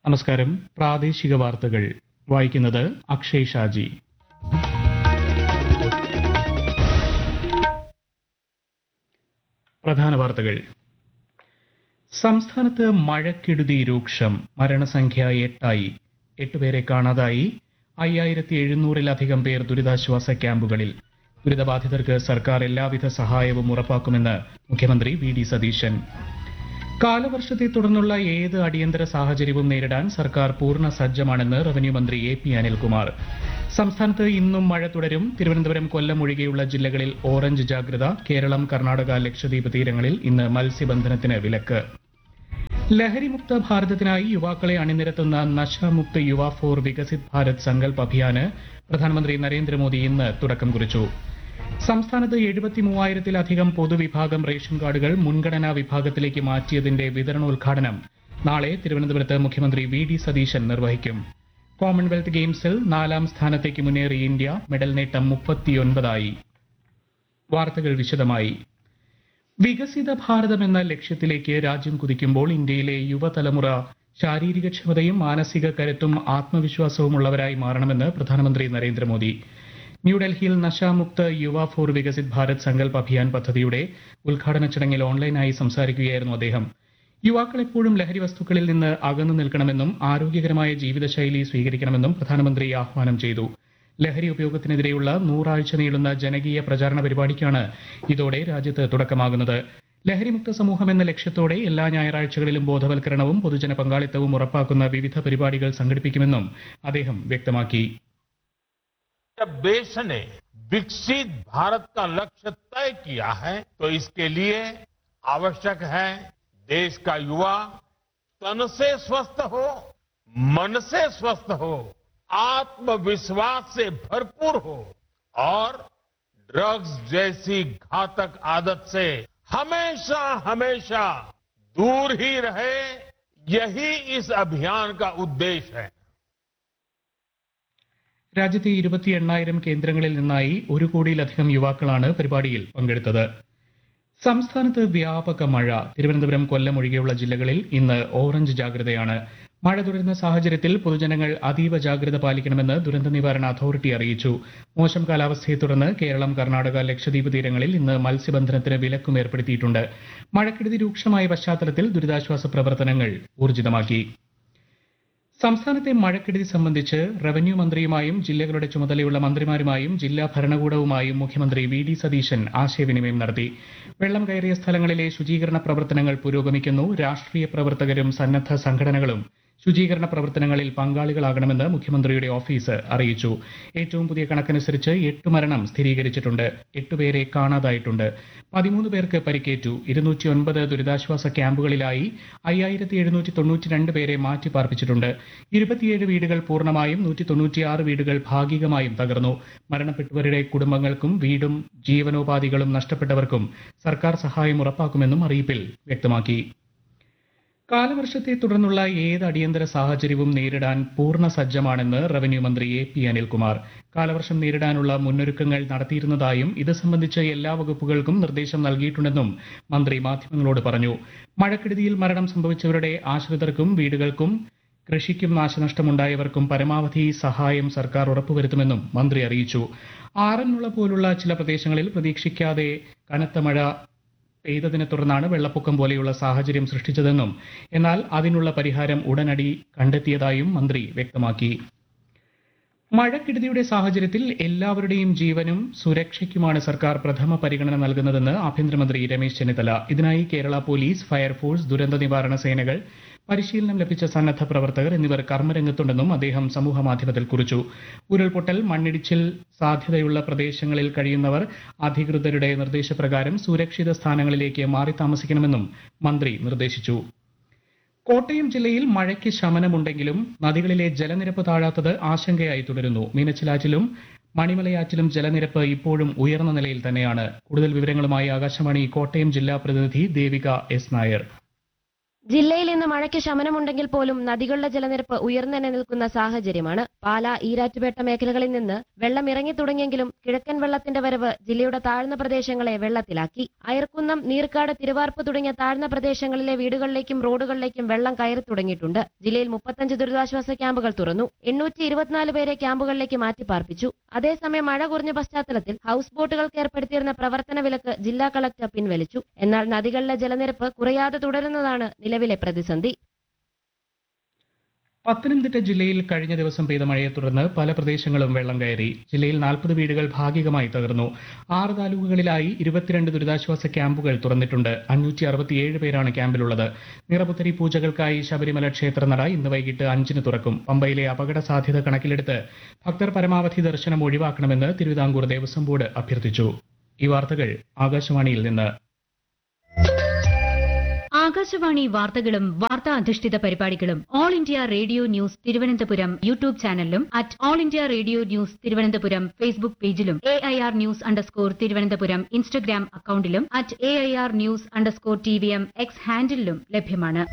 നമസ്കാരം പ്രാദേശിക വാർത്തകൾ വായിക്കുന്നത് അക്ഷയ് ഷാജി പ്രധാന വാർത്തകൾ സംസ്ഥാനത്ത് മഴക്കെടുതി രൂക്ഷം മരണസംഖ്യ എട്ടായി എട്ടുപേരെ കാണാതായി അയ്യായിരത്തി എഴുന്നൂറിലധികം പേർ ദുരിതാശ്വാസ ക്യാമ്പുകളിൽ ദുരിതബാധിതർക്ക് സർക്കാർ എല്ലാവിധ സഹായവും ഉറപ്പാക്കുമെന്ന് മുഖ്യമന്ത്രി വി ഡി സതീശൻ കാലവർഷത്തെ തുടർന്നുള്ള ഏത് അടിയന്തര സാഹചര്യവും നേരിടാൻ സർക്കാർ പൂർണ്ണ സജ്ജമാണെന്ന് റവന്യൂ മന്ത്രി എ പി അനിൽകുമാർ സംസ്ഥാനത്ത് ഇന്നും മഴ തുടരും തിരുവനന്തപുരം കൊല്ലം ഒഴികെയുള്ള ജില്ലകളിൽ ഓറഞ്ച് ജാഗ്രത കേരളം കർണാടക ലക്ഷദ്വീപ് തീരങ്ങളിൽ ഇന്ന് മത്സ്യബന്ധനത്തിന് വിലക്ക് ലഹരിമുക്ത ഭാരതത്തിനായി യുവാക്കളെ അണിനിരത്തുന്ന നശാമുക്ത് യുവ ഫോർ വികസിത് ഭാരത് സങ്കൽപ് അഭിയാന് പ്രധാനമന്ത്രി നരേന്ദ്രമോദി ഇന്ന് തുടക്കം കുറിച്ചു സംസ്ഥാനത്ത് എഴുപത്തി മൂവായിരത്തിലധികം പൊതുവിഭാഗം റേഷൻ കാർഡുകൾ മുൻഗണനാ വിഭാഗത്തിലേക്ക് മാറ്റിയതിന്റെ വിതരണോദ്ഘാടനം നാളെ തിരുവനന്തപുരത്ത് മുഖ്യമന്ത്രി വി ഡി സതീശൻ നിർവഹിക്കും കോമൺവെൽത്ത് ഗെയിംസിൽ നാലാം സ്ഥാനത്തേക്ക് മുന്നേറി ഇന്ത്യ മെഡൽ നേട്ടം മുപ്പത്തിയൊൻപതായി വാർത്തകൾ വിശദമായി വികസിത ഭാരതം എന്ന ലക്ഷ്യത്തിലേക്ക് രാജ്യം കുതിക്കുമ്പോൾ ഇന്ത്യയിലെ യുവതലമുറ ശാരീരികക്ഷമതയും മാനസിക കരുത്തും ആത്മവിശ്വാസവുമുള്ളവരായി മാറണമെന്ന് പ്രധാനമന്ത്രി നരേന്ദ്രമോദി ന്യൂഡൽഹിയിൽ നശാമുക്ത് യുവ ഫോർ വികസിത് ഭാരത് സങ്കൽപ് അഭിയാൻ പദ്ധതിയുടെ ഉദ്ഘാടന ചടങ്ങിൽ ഓൺലൈനായി സംസാരിക്കുകയായിരുന്നു അദ്ദേഹം യുവാക്കൾ എപ്പോഴും ലഹരി വസ്തുക്കളിൽ നിന്ന് അകന്നു നിൽക്കണമെന്നും ആരോഗ്യകരമായ ജീവിതശൈലി സ്വീകരിക്കണമെന്നും പ്രധാനമന്ത്രി ആഹ്വാനം ചെയ്തു ലഹരി ഉപയോഗത്തിനെതിരെയുള്ള നൂറാഴ്ച നീളുന്ന ജനകീയ പ്രചാരണ പരിപാടിക്കാണ് ഇതോടെ രാജ്യത്ത് തുടക്കമാകുന്നത് ലഹരിമുക്ത സമൂഹം എന്ന ലക്ഷ്യത്തോടെ എല്ലാ ഞായറാഴ്ചകളിലും ബോധവൽക്കരണവും പൊതുജന പങ്കാളിത്തവും ഉറപ്പാക്കുന്ന വിവിധ പരിപാടികൾ സംഘടിപ്പിക്കുമെന്നും അദ്ദേഹം വ്യക്തമാക്കി जब देश ने विकसित भारत का लक्ष्य तय किया है तो इसके लिए आवश्यक है देश का युवा तन से स्वस्थ हो मन से स्वस्थ हो आत्मविश्वास से भरपूर हो और ड्रग्स जैसी घातक आदत से हमेशा हमेशा दूर ही रहे यही इस अभियान का उद्देश्य है രാജ്യത്തെ ഇരുപത്തി എണ്ണായിരം കേന്ദ്രങ്ങളിൽ നിന്നായി ഒരു കോടിയിലധികം യുവാക്കളാണ് പരിപാടിയിൽ പങ്കെടുത്തത് സംസ്ഥാനത്ത് വ്യാപക മഴ തിരുവനന്തപുരം കൊല്ലം ഒഴികെയുള്ള ജില്ലകളിൽ ഇന്ന് ഓറഞ്ച് ജാഗ്രതയാണ് മഴ തുടരുന്ന സാഹചര്യത്തിൽ പൊതുജനങ്ങൾ അതീവ ജാഗ്രത പാലിക്കണമെന്ന് ദുരന്ത നിവാരണ അതോറിറ്റി അറിയിച്ചു മോശം കാലാവസ്ഥയെ തുടർന്ന് കേരളം കർണാടക ലക്ഷദ്വീപ് തീരങ്ങളിൽ ഇന്ന് മത്സ്യബന്ധനത്തിന് വിലക്കും ഏർപ്പെടുത്തിയിട്ടുണ്ട് മഴക്കെടുതി രൂക്ഷമായ പശ്ചാത്തലത്തിൽ ദുരിതാശ്വാസ പ്രവർത്തനങ്ങൾ ഊർജിതമാക്കി സംസ്ഥാനത്തെ മഴക്കെടുതി സംബന്ധിച്ച് റവന്യൂ മന്ത്രിയുമായും ജില്ലകളുടെ ചുമതലയുള്ള മന്ത്രിമാരുമായും ജില്ലാ ഭരണകൂടവുമായും മുഖ്യമന്ത്രി വി ഡി സതീശൻ ആശയവിനിമയം നടത്തി വെള്ളം കയറിയ സ്ഥലങ്ങളിലെ ശുചീകരണ പ്രവർത്തനങ്ങൾ പുരോഗമിക്കുന്നു രാഷ്ട്രീയ പ്രവർത്തകരും സന്നദ്ധ സംഘടനകളും ശുചീകരണ പ്രവർത്തനങ്ങളിൽ പങ്കാളികളാകണമെന്ന് മുഖ്യമന്ത്രിയുടെ ഓഫീസ് അറിയിച്ചു ഏറ്റവും പുതിയ കണക്കനുസരിച്ച് എട്ട് മരണം സ്ഥിരീകരിച്ചിട്ടുണ്ട് എട്ടുപേരെ കാണാതായിട്ടുണ്ട് പതിമൂന്ന് പേർക്ക് പരിക്കേറ്റു ഇരുന്നൂറ്റി ഒൻപത് ദുരിതാശ്വാസ ക്യാമ്പുകളിലായി അയ്യായിരത്തി എഴുന്നൂറ്റി തൊണ്ണൂറ്റി രണ്ട് പേരെ മാറ്റിപ്പാർപ്പിച്ചിട്ടുണ്ട് ഇരുപത്തിയേഴ് വീടുകൾ പൂർണ്ണമായും നൂറ്റി തൊണ്ണൂറ്റിയാറ് വീടുകൾ ഭാഗികമായും തകർന്നു മരണപ്പെട്ടവരുടെ കുടുംബങ്ങൾക്കും വീടും ജീവനോപാധികളും നഷ്ടപ്പെട്ടവർക്കും സർക്കാർ സഹായം ഉറപ്പാക്കുമെന്നും അറിയിപ്പിൽ വ്യക്തമാക്കി കാലവർഷത്തെ തുടർന്നുള്ള ഏത് അടിയന്തര സാഹചര്യവും നേരിടാൻ പൂർണ്ണ സജ്ജമാണെന്ന് റവന്യൂ മന്ത്രി എ പി അനിൽകുമാർ കാലവർഷം നേരിടാനുള്ള മുന്നൊരുക്കങ്ങൾ നടത്തിയിരുന്നതായും ഇത് സംബന്ധിച്ച് എല്ലാ വകുപ്പുകൾക്കും നിർദ്ദേശം നൽകിയിട്ടുണ്ടെന്നും മന്ത്രി മാധ്യമങ്ങളോട് പറഞ്ഞു മഴക്കെടുതിയിൽ മരണം സംഭവിച്ചവരുടെ ആശ്രിതർക്കും വീടുകൾക്കും കൃഷിക്കും നാശനഷ്ടമുണ്ടായവർക്കും പരമാവധി സഹായം സർക്കാർ ഉറപ്പുവരുത്തുമെന്നും മന്ത്രി അറിയിച്ചു ആറന്മുള പോലുള്ള ചില പ്രദേശങ്ങളിൽ പ്രതീക്ഷിക്കാതെ കനത്ത മഴ പെയ്തതിനെ തുടർന്നാണ് വെള്ളപ്പൊക്കം പോലെയുള്ള സാഹചര്യം സൃഷ്ടിച്ചതെന്നും എന്നാൽ അതിനുള്ള പരിഹാരം ഉടനടി കണ്ടെത്തിയതായും മന്ത്രി വ്യക്തമാക്കി മഴക്കെടുതിയുടെ സാഹചര്യത്തിൽ എല്ലാവരുടെയും ജീവനും സുരക്ഷയ്ക്കുമാണ് സർക്കാർ പ്രഥമ പരിഗണന നൽകുന്നതെന്ന് ആഭ്യന്തരമന്ത്രി രമേശ് ചെന്നിത്തല ഇതിനായി കേരള പോലീസ് ഫയർഫോഴ്സ് ദുരന്ത നിവാരണ സേനകൾ പരിശീലനം ലഭിച്ച സന്നദ്ധ പ്രവർത്തകർ എന്നിവർ കർമ്മരംഗത്തുണ്ടെന്നും അദ്ദേഹം സമൂഹമാധ്യമത്തിൽ കുറിച്ചു ഉരുൾപൊട്ടൽ മണ്ണിടിച്ചിൽ സാധ്യതയുള്ള പ്രദേശങ്ങളിൽ കഴിയുന്നവർ അധികൃതരുടെ നിർദ്ദേശപ്രകാരം സുരക്ഷിത സ്ഥാനങ്ങളിലേക്ക് മാറി താമസിക്കണമെന്നും മന്ത്രി നിർദ്ദേശിച്ചു കോട്ടയം ജില്ലയിൽ മഴയ്ക്ക് ശമനമുണ്ടെങ്കിലും നദികളിലെ ജലനിരപ്പ് താഴാത്തത് ആശങ്കയായി തുടരുന്നു മീനച്ചിലാറ്റിലും മണിമലയാറ്റിലും ജലനിരപ്പ് ഇപ്പോഴും ഉയർന്ന നിലയിൽ തന്നെയാണ് കൂടുതൽ വിവരങ്ങളുമായി ആകാശവാണി കോട്ടയം ജില്ലാ പ്രതിനിധി ദേവിക എസ് നായർ ജില്ലയിൽ ഇന്ന് മഴയ്ക്ക് ശമനമുണ്ടെങ്കിൽ പോലും നദികളുടെ ജലനിരപ്പ് ഉയർന്നു നിൽക്കുന്ന സാഹചര്യമാണ് പാല ഈരാറ്റുപേട്ട മേഖലകളിൽ നിന്ന് വെള്ളം ഇറങ്ങി തുടങ്ങിയെങ്കിലും കിഴക്കൻ വെള്ളത്തിന്റെ വരവ് ജില്ലയുടെ താഴ്ന്ന പ്രദേശങ്ങളെ വെള്ളത്തിലാക്കി അയർക്കുന്നം നീർക്കാട് തിരുവാർപ്പ് തുടങ്ങിയ താഴ്ന്ന പ്രദേശങ്ങളിലെ വീടുകളിലേക്കും റോഡുകളിലേക്കും വെള്ളം കയറി തുടങ്ങിയിട്ടുണ്ട് ജില്ലയിൽ മുപ്പത്തഞ്ച് ദുരിതാശ്വാസ ക്യാമ്പുകൾ തുറന്നു എണ്ണൂറ്റി ഇരുപത്തിനാല് പേരെ ക്യാമ്പുകളിലേക്ക് മാറ്റിപ്പാർപ്പിച്ചു അതേസമയം മഴ കുറഞ്ഞ പശ്ചാത്തലത്തിൽ ഹൌസ് ബോട്ടുകൾക്ക് ഏർപ്പെടുത്തിയിരുന്ന പ്രവർത്തന വിലക്ക് ജില്ലാ കളക്ടർ പിൻവലിച്ചു എന്നാൽ നദികളിലെ ജലനിരപ്പ് കുറയാതെ തുടരുന്നതാണ് നിലവിലെ പ്രതിസന്ധി പത്തനംതിട്ട ജില്ലയിൽ കഴിഞ്ഞ ദിവസം പെയ്ത മഴയെ തുടർന്ന് പല പ്രദേശങ്ങളും വെള്ളം കയറി ജില്ലയിൽ നാൽപ്പത് വീടുകൾ ഭാഗികമായി തകർന്നു ആറ് താലൂക്കുകളിലായി ഇരുപത്തിരണ്ട് ദുരിതാശ്വാസ ക്യാമ്പുകൾ തുറന്നിട്ടുണ്ട് അഞ്ഞൂറ്റി അറുപത്തിയേഴ് പേരാണ് ക്യാമ്പിലുള്ളത് നിറപുത്തരി പൂജകൾക്കായി ശബരിമല ക്ഷേത്രനട ഇന്ന് വൈകിട്ട് അഞ്ചിന് തുറക്കും പമ്പയിലെ അപകട സാധ്യത കണക്കിലെടുത്ത് ഭക്തർ പരമാവധി ദർശനം ഒഴിവാക്കണമെന്ന് തിരുവിതാംകൂർ ദേവസ്വം ബോർഡ് അഭ്യർത്ഥിച്ചു ഈ വാർത്തകൾ ആകാശവാണിയിൽ നിന്ന് ആകാശവാണി വാർത്തകളും വാർത്താ അധിഷ്ഠിത പരിപാടികളും All India Radio news Thiruvananthapuram YouTube ചാനലിലും at All India Radio news Thiruvananthapuram Facebook പേജിലും A I R news underscore Thiruvananthapuram Instagram അക്കൌണ്ടിലും at A I R news underscore T V M X ഹാൻഡിലും ലഭ്യമാണ്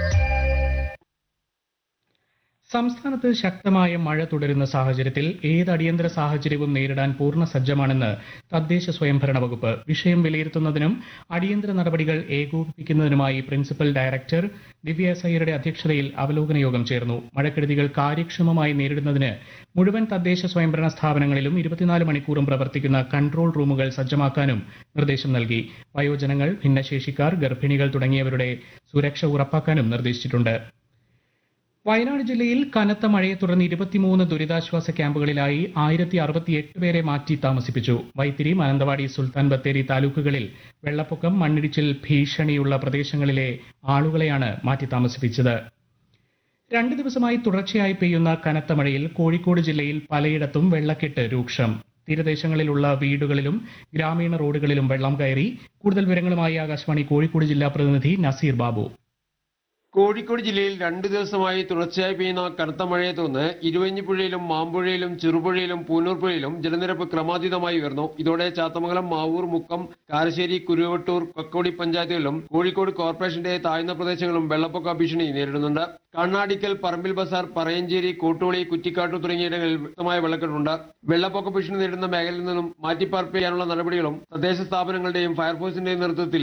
സംസ്ഥാനത്ത് ശക്തമായ മഴ തുടരുന്ന സാഹചര്യത്തിൽ ഏത് അടിയന്തര സാഹചര്യവും നേരിടാൻ പൂർണ്ണ സജ്ജമാണെന്ന് തദ്ദേശ സ്വയംഭരണ വകുപ്പ് വിഷയം വിലയിരുത്തുന്നതിനും അടിയന്തര നടപടികൾ ഏകോപിപ്പിക്കുന്നതിനുമായി പ്രിൻസിപ്പൽ ഡയറക്ടർ ദിവ്യ സയ്യരുടെ അധ്യക്ഷതയിൽ അവലോകന യോഗം ചേർന്നു മഴക്കെടുതികൾ കാര്യക്ഷമമായി നേരിടുന്നതിന് മുഴുവൻ തദ്ദേശ സ്വയംഭരണ സ്ഥാപനങ്ങളിലും ഇരുപത്തിനാല് മണിക്കൂറും പ്രവർത്തിക്കുന്ന കൺട്രോൾ റൂമുകൾ സജ്ജമാക്കാനും നിർദ്ദേശം നൽകി വയോജനങ്ങൾ ഭിന്നശേഷിക്കാർ ഗർഭിണികൾ തുടങ്ങിയവരുടെ സുരക്ഷ ഉറപ്പാക്കാനും നിർദ്ദേശിച്ചിട്ടുണ്ട് വയനാട് ജില്ലയിൽ കനത്ത മഴയെ തുടർന്ന് ഇരുപത്തിമൂന്ന് ദുരിതാശ്വാസ ക്യാമ്പുകളിലായി ആയിരത്തി അറുപത്തിയെട്ട് പേരെ മാറ്റി താമസിപ്പിച്ചു വൈത്തിരി മാനന്തവാടി സുൽത്താൻ ബത്തേരി താലൂക്കുകളിൽ വെള്ളപ്പൊക്കം മണ്ണിടിച്ചിൽ ഭീഷണിയുള്ള പ്രദേശങ്ങളിലെ ആളുകളെയാണ് മാറ്റി താമസിപ്പിച്ചത് രണ്ട് ദിവസമായി തുടർച്ചയായി പെയ്യുന്ന കനത്ത മഴയിൽ കോഴിക്കോട് ജില്ലയിൽ പലയിടത്തും വെള്ളക്കെട്ട് രൂക്ഷം തീരദേശങ്ങളിലുള്ള വീടുകളിലും ഗ്രാമീണ റോഡുകളിലും വെള്ളം കയറി കൂടുതൽ വിവരങ്ങളുമായി ആകാശവാണി കോഴിക്കോട് ജില്ലാ പ്രതിനിധി നസീർ ബാബു കോഴിക്കോട് ജില്ലയിൽ രണ്ടു ദിവസമായി തുടർച്ചയായി പെയ്യുന്ന കനത്ത മഴയെ തുടർന്ന് ഇരുവഞ്ഞിപ്പുഴയിലും മാമ്പുഴയിലും ചെറുപുഴയിലും പൂനൂർ പുഴയിലും ജലനിരപ്പ് ക്രമാതീതമായി ഉയർന്നു ഇതോടെ ചാത്തമംഗലം മാവൂർ മുക്കം കാരശ്ശേരി കുരുവട്ടൂർ കക്കോടി പഞ്ചായത്തുകളിലും കോഴിക്കോട് കോർപ്പറേഷന്റെ താഴ്ന്ന പ്രദേശങ്ങളും വെള്ളപ്പൊക്ക ഭീഷണി നേരിടുന്നുണ്ട് കണ്ണാടിക്കൽ പറമ്പിൽ ബസാർ പറയഞ്ചേരി കോട്ടോളി കുറ്റിക്കാട്ടു തുടങ്ങിയിടങ്ങളിൽ വ്യക്തമായ വെള്ളക്കെട്ടുണ്ട് വെള്ളപ്പൊക്ക ഭീഷണി നേരിടുന്ന മേഖലയിൽ നിന്നും മാറ്റിപ്പാർപ്പിക്കാനുള്ള നടപടികളും തദ്ദേശ സ്ഥാപനങ്ങളുടെയും ഫയർഫോഴ്സിന്റെയും നേതൃത്വത്തിൽ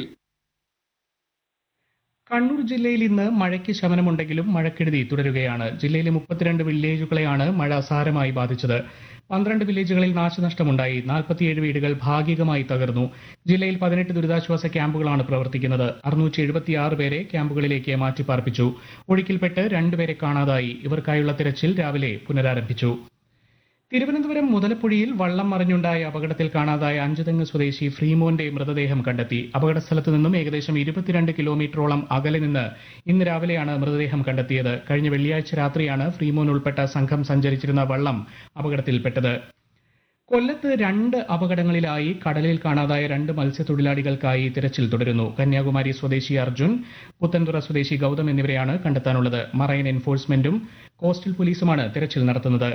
കണ്ണൂർ ജില്ലയിൽ ഇന്ന് മഴയ്ക്ക് ശമനമുണ്ടെങ്കിലും മഴക്കെടുതി തുടരുകയാണ് ജില്ലയിലെ മുപ്പത്തിരണ്ട് വില്ലേജുകളെയാണ് മഴ സാരമായി ബാധിച്ചത് പന്ത്രണ്ട് വില്ലേജുകളിൽ നാശനഷ്ടമുണ്ടായി നാൽപ്പത്തിയേഴ് വീടുകൾ ഭാഗികമായി തകർന്നു ജില്ലയിൽ പതിനെട്ട് ദുരിതാശ്വാസ ക്യാമ്പുകളാണ് പ്രവർത്തിക്കുന്നത് അറുന്നൂറ്റി എഴുപത്തിയാറ് പേരെ ക്യാമ്പുകളിലേക്ക് മാറ്റിപ്പാർപ്പിച്ചു ഒഴുക്കിൽപ്പെട്ട് രണ്ടുപേരെ കാണാതായി ഇവർക്കായുള്ള തിരച്ചിൽ രാവിലെ പുനരാരംഭിച്ചു തിരുവനന്തപുരം മുതലപ്പുഴയിൽ വള്ളം മറിഞ്ഞുണ്ടായ അപകടത്തിൽ കാണാതായ അഞ്ചുതെങ്ങ് സ്വദേശി ഫ്രീമോന്റെ മൃതദേഹം കണ്ടെത്തി അപകട സ്ഥലത്ത് നിന്നും ഏകദേശം ഇരുപത്തിരണ്ട് കിലോമീറ്ററോളം അകലെ നിന്ന് ഇന്ന് രാവിലെയാണ് മൃതദേഹം കണ്ടെത്തിയത് കഴിഞ്ഞ വെള്ളിയാഴ്ച രാത്രിയാണ് ഫ്രീമോൻ ഉൾപ്പെട്ട സംഘം സഞ്ചരിച്ചിരുന്ന വള്ളം അപകടത്തിൽപ്പെട്ടത് കൊല്ലത്ത് രണ്ട് അപകടങ്ങളിലായി കടലിൽ കാണാതായ രണ്ട് മത്സ്യത്തൊഴിലാളികൾക്കായി തിരച്ചിൽ തുടരുന്നു കന്യാകുമാരി സ്വദേശി അർജുൻ പുത്തൻതുറ സ്വദേശി ഗൗതം എന്നിവരെയാണ് കണ്ടെത്താനുള്ളത് മറൈൻ എൻഫോഴ്സ്മെന്റും കോസ്റ്റൽ പോലീസുമാണ് തിരച്ചിൽ നടത്തുന്നത്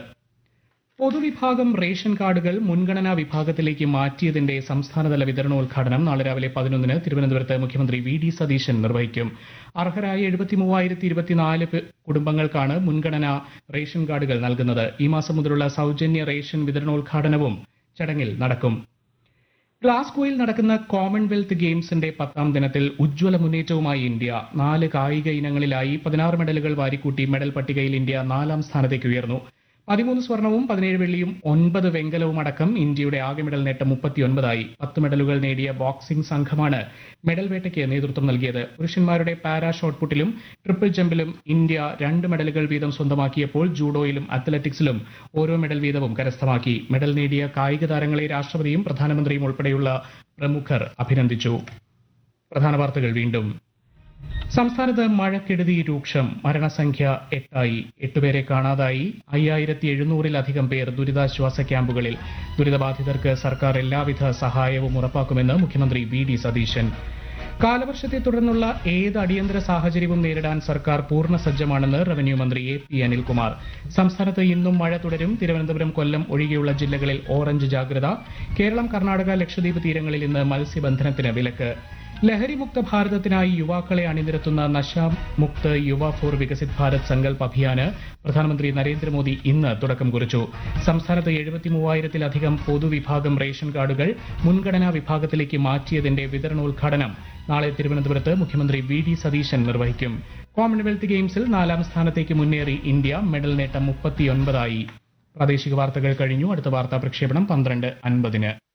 പൊതുവിഭാഗം റേഷൻ കാർഡുകൾ മുൻഗണനാ വിഭാഗത്തിലേക്ക് മാറ്റിയതിന്റെ സംസ്ഥാനതല വിതരണോദ്ഘാടനം നാളെ രാവിലെ പതിനൊന്നിന് തിരുവനന്തപുരത്ത് മുഖ്യമന്ത്രി വി ഡി സതീശൻ നിർവഹിക്കും അർഹരായ എഴുപത്തി മൂവായിരത്തി ഇരുപത്തിനാല് കുടുംബങ്ങൾക്കാണ് മുൻഗണനാ റേഷൻ കാർഡുകൾ നൽകുന്നത് ഈ മാസം മുതലുള്ള സൗജന്യ റേഷൻ വിതരണോദ്ഘാടനവും ചടങ്ങിൽ നടക്കും ഗ്ലാസ്ഗോയിൽ നടക്കുന്ന കോമൺവെൽത്ത് ഗെയിംസിന്റെ പത്താം ദിനത്തിൽ ഉജ്ജ്വല മുന്നേറ്റവുമായി ഇന്ത്യ നാല് കായിക ഇനങ്ങളിലായി പതിനാറ് മെഡലുകൾ വാരിക്കൂട്ടി മെഡൽ പട്ടികയിൽ ഇന്ത്യ നാലാം സ്ഥാനത്തേക്ക് ഉയർന്നു പതിമൂന്ന് സ്വർണവും പതിനേഴ് വെള്ളിയും ഒൻപത് വെങ്കലവും അടക്കം ഇന്ത്യയുടെ ആകെ മെഡൽ നേട്ടം മുപ്പത്തിയൊൻപതായി പത്ത് മെഡലുകൾ നേടിയ ബോക്സിംഗ് സംഘമാണ് മെഡൽ വേട്ടയ്ക്ക് നേതൃത്വം നൽകിയത് പുരുഷന്മാരുടെ പാരാ ഷോട്ട്പുട്ടിലും ട്രിപ്പിൾ ജമ്പിലും ഇന്ത്യ രണ്ട് മെഡലുകൾ വീതം സ്വന്തമാക്കിയപ്പോൾ ജൂഡോയിലും അത്ലറ്റിക്സിലും ഓരോ മെഡൽ വീതവും കരസ്ഥമാക്കി മെഡൽ നേടിയ കായിക താരങ്ങളെ രാഷ്ട്രപതിയും പ്രധാനമന്ത്രിയും ഉൾപ്പെടെയുള്ള പ്രമുഖർ അഭിനന്ദിച്ചു പ്രധാന വാർത്തകൾ വീണ്ടും സംസ്ഥാനത്ത് മഴക്കെടുതി രൂക്ഷം മരണസംഖ്യ എട്ടായി എട്ടുപേരെ കാണാതായി അയ്യായിരത്തി എഴുന്നൂറിലധികം പേർ ദുരിതാശ്വാസ ക്യാമ്പുകളിൽ ദുരിതബാധിതർക്ക് സർക്കാർ എല്ലാവിധ സഹായവും ഉറപ്പാക്കുമെന്ന് മുഖ്യമന്ത്രി വി ഡി സതീശൻ കാലവർഷത്തെ തുടർന്നുള്ള ഏത് അടിയന്തര സാഹചര്യവും നേരിടാൻ സർക്കാർ പൂർണ്ണ സജ്ജമാണെന്ന് റവന്യൂ മന്ത്രി എ പി അനിൽകുമാർ സംസ്ഥാനത്ത് ഇന്നും മഴ തുടരും തിരുവനന്തപുരം കൊല്ലം ഒഴികെയുള്ള ജില്ലകളിൽ ഓറഞ്ച് ജാഗ്രത കേരളം കർണാടക ലക്ഷദ്വീപ് തീരങ്ങളിൽ ഇന്ന് മത്സ്യബന്ധനത്തിന് വിലക്ക് ലഹരിമുക്ത ഭാരതത്തിനായി യുവാക്കളെ അണിനിരത്തുന്ന നശാമുക്ത് യുവ ഫോർ വികസിത് ഭാരത് സങ്കൽപ് അഭിയാന് പ്രധാനമന്ത്രി നരേന്ദ്രമോദി ഇന്ന് തുടക്കം കുറിച്ചു സംസ്ഥാനത്ത് എഴുപത്തി മൂവായിരത്തിലധികം പൊതുവിഭാഗം റേഷൻ കാർഡുകൾ മുൻഗണനാ വിഭാഗത്തിലേക്ക് മാറ്റിയതിന്റെ വിതരണോദ്ഘാടനം നാളെ തിരുവനന്തപുരത്ത് മുഖ്യമന്ത്രി വി ഡി സതീശൻ നിർവഹിക്കും കോമൺവെൽത്ത് ഗെയിംസിൽ നാലാം സ്ഥാനത്തേക്ക് മുന്നേറി ഇന്ത്യ മെഡൽ നേട്ടം മുപ്പത്തിയൊൻപതായി പ്രാദേശിക വാർത്തകൾ കഴിഞ്ഞു അടുത്ത വാർത്താ പ്രക്ഷേപണം പന്ത്രണ്ട് അൻപതിന്